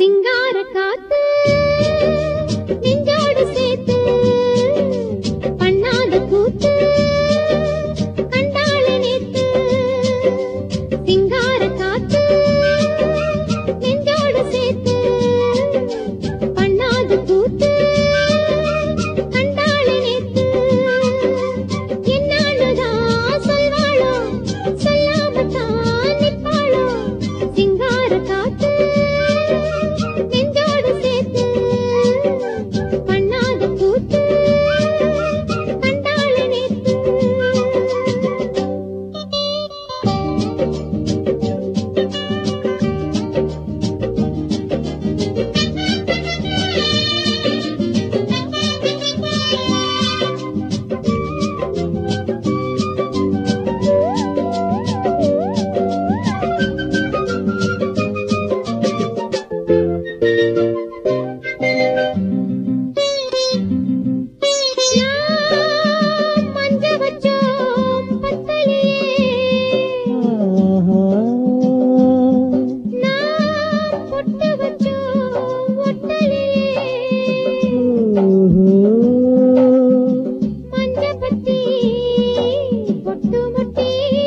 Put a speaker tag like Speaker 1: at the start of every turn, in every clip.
Speaker 1: சிங்கார காத்து நெஞ்சோடு சேர்த்து பண்ணாத கூத்து கண்டாள நேத்து சிங்கார காத்து நெஞ்சோடு சேர்த்து பண்ணாத கூத்து கண்டாள நேத்து என்னான்னுதான் சொல்வாளோ சொல்லாமத்தான் நிற்பாளோ சிங்கார காத்து நெஞ்சோடு சேர்த்து பண்ணாத கூத்து கண்டாள நேத்து நான் மஞ்ச வச்சோம் பத்தலியே நான் பொட்டு வச்சோம் ஒட்டலியே மஞ்ச பத்தி பொட்டு முட்டி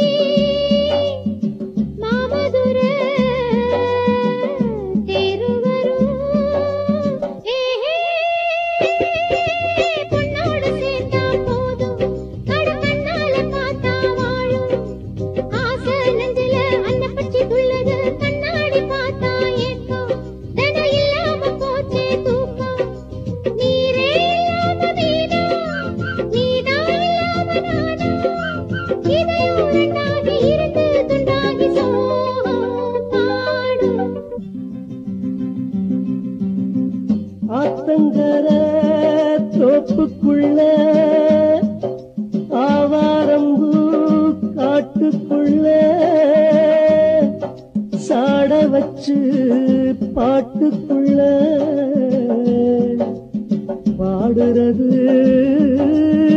Speaker 1: மாமதுர தேரு வரும் ஏஹே பொன்னோடு சேர்ந்தா போதும் கடுக்கண்ணால பார்த்தா வாழும் ஆசை நெஞ்சில அன்ன பச்சி துள்ளது கண்ணாடி பார்த்தா ஏக்கம் தன இல்லாம போச்சே தூக்கம் நீரே இல்லாம நீதான் நீதான் இல்லாம நானா இதயம் ரெண்டாகி இருந்து துண்டாகி சோகம் பாடும்
Speaker 2: ஆத்தங்கர தோப்புக்குள்ள ஆவாரம்பூ காட்டுக்குள்ள சாட வச்சு பாட்டுக்குள்ள பாடுறது